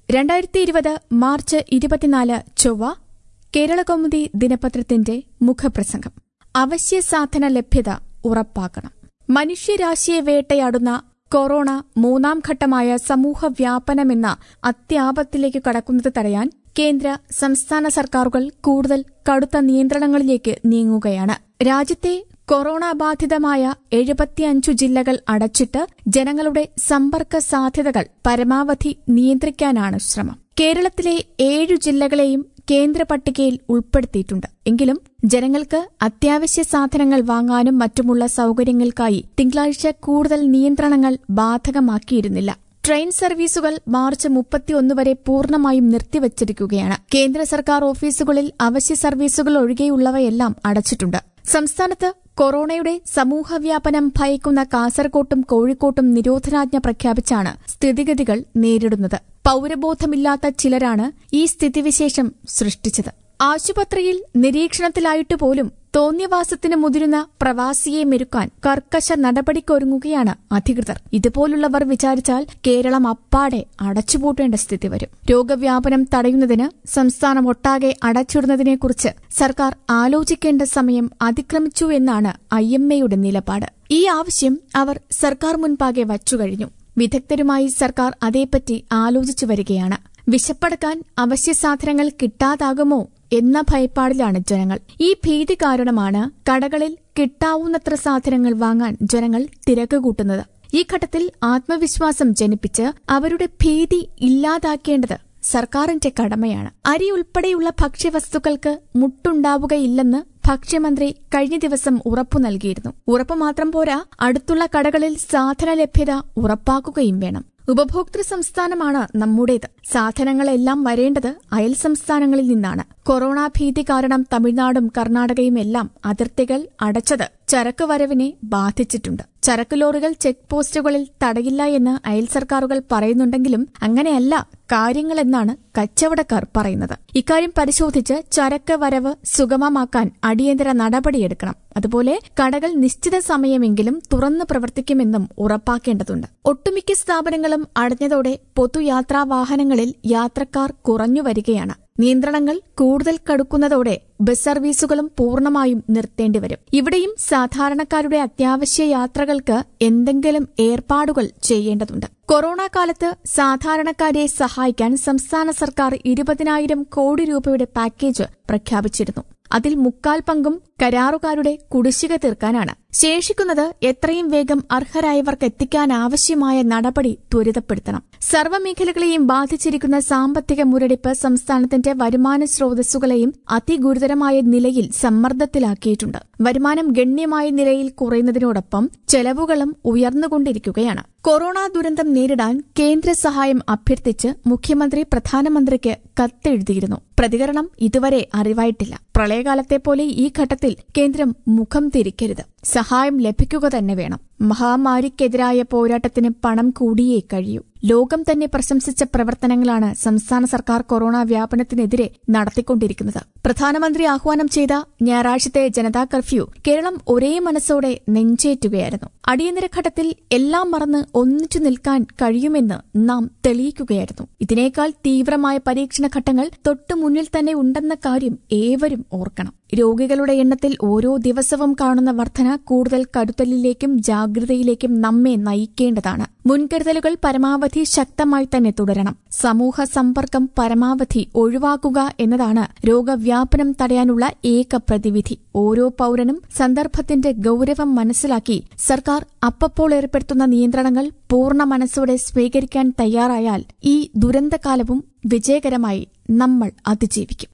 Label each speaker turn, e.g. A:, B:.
A: രണ്ടായിരത്തി ഇരുപത് മാർച്ച് ഇരുപത്തിനാല് ചൊവ്വ കേരളകൗമുദി ദിനപത്രത്തിന്റെ മുഖപ്രസംഗം അവശ്യ സാധന ലഭ്യത ഉറപ്പാക്കണം മനുഷ്യരാശിയെ വേട്ടയാടുന്ന കൊറോണ മൂന്നാം ഘട്ടമായ സമൂഹ വ്യാപനമെന്ന അത്യാപത്തിലേക്ക് കടക്കുന്നത് തടയാൻ കേന്ദ്ര സംസ്ഥാന സർക്കാരുകൾ കൂടുതൽ കടുത്ത നിയന്ത്രണങ്ങളിലേക്ക് നീങ്ങുകയാണ് രാജ്യത്തെ കൊറോണ ബാധിതമായ എഴുപത്തിയഞ്ചു ജില്ലകൾ അടച്ചിട്ട് ജനങ്ങളുടെ സമ്പർക്ക സാധ്യതകൾ പരമാവധി നിയന്ത്രിക്കാനാണ് ശ്രമം കേരളത്തിലെ ഏഴു ജില്ലകളെയും കേന്ദ്ര പട്ടികയിൽ ഉൾപ്പെടുത്തിയിട്ടുണ്ട് എങ്കിലും ജനങ്ങൾക്ക് അത്യാവശ്യ സാധനങ്ങൾ വാങ്ങാനും മറ്റുമുള്ള സൌകര്യങ്ങൾക്കായി തിങ്കളാഴ്ച കൂടുതൽ നിയന്ത്രണങ്ങൾ ബാധകമാക്കിയിരുന്നില്ല ട്രെയിൻ സർവീസുകൾ മാർച്ച് മുപ്പത്തിയൊന്ന് വരെ പൂർണ്ണമായും നിർത്തിവച്ചിരിക്കുകയാണ് കേന്ദ്ര സർക്കാർ ഓഫീസുകളിൽ അവശ്യ സർവീസുകൾ ഒഴികെയുള്ളവയെല്ലാം അടച്ചിട്ടുണ്ട് സംസ്ഥാനത്ത് കൊറോണയുടെ സമൂഹവ്യാപനം ഭയക്കുന്ന കാസർകോട്ടും കോഴിക്കോട്ടും നിരോധനാജ്ഞ പ്രഖ്യാപിച്ചാണ് സ്ഥിതിഗതികൾ നേരിടുന്നത് പൌരബോധമില്ലാത്ത ചിലരാണ് ഈ സ്ഥിതിവിശേഷം സൃഷ്ടിച്ചത് ആശുപത്രിയിൽ നിരീക്ഷണത്തിലായിട്ട് പോലും തോന്നിയവാസത്തിന് മുതിരുന്ന പ്രവാസിയെ മെരുക്കാൻ കർക്കശ നടപടിക്കൊരുങ്ങുകയാണ് അധികൃതർ ഇതുപോലുള്ളവർ വിചാരിച്ചാൽ കേരളം അപ്പാടെ അടച്ചുപൂട്ടേണ്ട സ്ഥിതി വരും രോഗവ്യാപനം തടയുന്നതിന് സംസ്ഥാനം ഒട്ടാകെ അടച്ചിടുന്നതിനെക്കുറിച്ച് സർക്കാർ ആലോചിക്കേണ്ട സമയം അതിക്രമിച്ചു എന്നാണ് ഐ എം എയുടെ നിലപാട് ഈ ആവശ്യം അവർ സർക്കാർ മുൻപാകെ വച്ചുകഴിഞ്ഞു വിദഗ്ധരുമായി സർക്കാർ അതേപ്പറ്റി ആലോചിച്ചു വരികയാണ് വിശപ്പടക്കാൻ അവശ്യ സാധനങ്ങൾ കിട്ടാതാകുമോ എന്ന ഭയപ്പാടിലാണ് ജനങ്ങൾ ഈ ഭീതി കാരണമാണ് കടകളിൽ കിട്ടാവുന്നത്ര സാധനങ്ങൾ വാങ്ങാൻ ജനങ്ങൾ തിരക്ക് കൂട്ടുന്നത് ഈ ഘട്ടത്തിൽ ആത്മവിശ്വാസം ജനിപ്പിച്ച് അവരുടെ ഭീതി ഇല്ലാതാക്കേണ്ടത് സർക്കാരിന്റെ കടമയാണ് അരി ഉൾപ്പെടെയുള്ള ഭക്ഷ്യവസ്തുക്കൾക്ക് മുട്ടുണ്ടാവുകയില്ലെന്ന് ഭക്ഷ്യമന്ത്രി കഴിഞ്ഞ ദിവസം ഉറപ്പു നൽകിയിരുന്നു ഉറപ്പ് മാത്രം പോരാ അടുത്തുള്ള കടകളിൽ സാധന ലഭ്യത ഉറപ്പാക്കുകയും വേണം ഉപഭോക്തൃ സംസ്ഥാനമാണ് നമ്മുടേത് സാധനങ്ങളെല്ലാം വരേണ്ടത് അയൽ സംസ്ഥാനങ്ങളിൽ നിന്നാണ് കൊറോണ ഭീതി കാരണം തമിഴ്നാടും കർണാടകയും എല്ലാം അതിർത്തികൾ അടച്ചത് ചരക്ക് വരവിനെ ബാധിച്ചിട്ടുണ്ട് ചരക്ക് ലോറികൾ ചെക്ക് പോസ്റ്റുകളിൽ തടയില്ല എന്ന് അയൽ സർക്കാരുകൾ പറയുന്നുണ്ടെങ്കിലും അങ്ങനെയല്ല കാര്യങ്ങളെന്നാണ് കച്ചവടക്കാർ പറയുന്നത് ഇക്കാര്യം പരിശോധിച്ച് ചരക്ക് വരവ് സുഗമമാക്കാൻ അടിയന്തര നടപടിയെടുക്കണം അതുപോലെ കടകൾ നിശ്ചിത സമയമെങ്കിലും തുറന്നു പ്രവർത്തിക്കുമെന്നും ഉറപ്പാക്കേണ്ടതുണ്ട് ഒട്ടുമിക്ക സ്ഥാപനങ്ങളും അടഞ്ഞതോടെ പൊതുയാത്രാ വാഹനങ്ങളിൽ യാത്രക്കാർ കുറഞ്ഞു വരികയാണ് നിയന്ത്രണങ്ങൾ കൂടുതൽ കടുക്കുന്നതോടെ ബസ് സർവീസുകളും പൂർണ്ണമായും നിർത്തേണ്ടിവരും ഇവിടെയും സാധാരണക്കാരുടെ അത്യാവശ്യ യാത്രകൾക്ക് എന്തെങ്കിലും ഏർപ്പാടുകൾ ചെയ്യേണ്ടതുണ്ട് കൊറോണ കാലത്ത് സാധാരണക്കാരെ സഹായിക്കാൻ സംസ്ഥാന സർക്കാർ ഇരുപതിനായിരം കോടി രൂപയുടെ പാക്കേജ് പ്രഖ്യാപിച്ചിരുന്നു അതിൽ മുക്കാൽ പങ്കും കരാറുകാരുടെ കുടിശ്ശിക തീർക്കാനാണ് ശേഷിക്കുന്നത് എത്രയും വേഗം അർഹരായവർക്ക് എത്തിക്കാനാവശ്യമായ നടപടി ത്വരിതപ്പെടുത്തണം സർവ്വമേഖലകളെയും ബാധിച്ചിരിക്കുന്ന സാമ്പത്തിക മുരടിപ്പ് സംസ്ഥാനത്തിന്റെ വരുമാന സ്രോതസ്സുകളെയും അതിഗുരുതരമായ നിലയിൽ സമ്മർദ്ദത്തിലാക്കിയിട്ടുണ്ട് വരുമാനം ഗണ്യമായ നിലയിൽ കുറയുന്നതിനോടൊപ്പം ചെലവുകളും ഉയർന്നുകൊണ്ടിരിക്കുകയാണ് കൊറോണ ദുരന്തം നേരിടാൻ കേന്ദ്ര സഹായം അഭ്യർത്ഥിച്ച് മുഖ്യമന്ത്രി പ്രധാനമന്ത്രിക്ക് കത്തെഴുതിയിരുന്നു പ്രതികരണം ഇതുവരെ അറിവായിട്ടില്ല പ്രളയകാലത്തെ പോലെ ഈ ഘട്ടത്തിൽ കേന്ദ്രം മുഖം തിരിക്കരുത് സഹായം ലഭിക്കുക തന്നെ വേണം മഹാമാരിക്കെതിരായ പോരാട്ടത്തിന് പണം കൂടിയേ കഴിയൂ ലോകം തന്നെ പ്രശംസിച്ച പ്രവർത്തനങ്ങളാണ് സംസ്ഥാന സർക്കാർ കൊറോണ വ്യാപനത്തിനെതിരെ നടത്തിക്കൊണ്ടിരിക്കുന്നത് പ്രധാനമന്ത്രി ആഹ്വാനം ചെയ്ത ഞായറാഴ്ചത്തെ ജനതാ കർഫ്യൂ കേരളം ഒരേ മനസ്സോടെ നെഞ്ചേറ്റുകയായിരുന്നു അടിയന്തര ഘട്ടത്തിൽ എല്ലാം മറന്ന് ഒന്നിച്ചു നിൽക്കാൻ കഴിയുമെന്ന് നാം തെളിയിക്കുകയായിരുന്നു ഇതിനേക്കാൾ തീവ്രമായ പരീക്ഷണ ഘട്ടങ്ങൾ തൊട്ടു മുന്നിൽ തന്നെ ഉണ്ടെന്ന കാര്യം ഏവരും ഓർക്കണം രോഗികളുടെ എണ്ണത്തിൽ ഓരോ ദിവസവും കാണുന്ന വർധന കൂടുതൽ കരുതലിലേക്കും ജാഗ്രതയിലേക്കും നമ്മെ നയിക്കേണ്ടതാണ് മുൻകരുതലുകൾ പരമാവധി ശക്തമായി തന്നെ തുടരണം സമൂഹ സമ്പർക്കം പരമാവധി ഒഴിവാക്കുക എന്നതാണ് രോഗവ്യാപനം തടയാനുള്ള ഏക പ്രതിവിധി ഓരോ പൌരനും സന്ദർഭത്തിന്റെ ഗൌരവം മനസ്സിലാക്കി സർക്കാർ അപ്പപ്പോൾ ഏർപ്പെടുത്തുന്ന നിയന്ത്രണങ്ങൾ പൂർണ്ണ മനസ്സോടെ സ്വീകരിക്കാൻ തയ്യാറായാൽ ഈ ദുരന്തകാലവും വിജയകരമായി നമ്മൾ അതിജീവിക്കും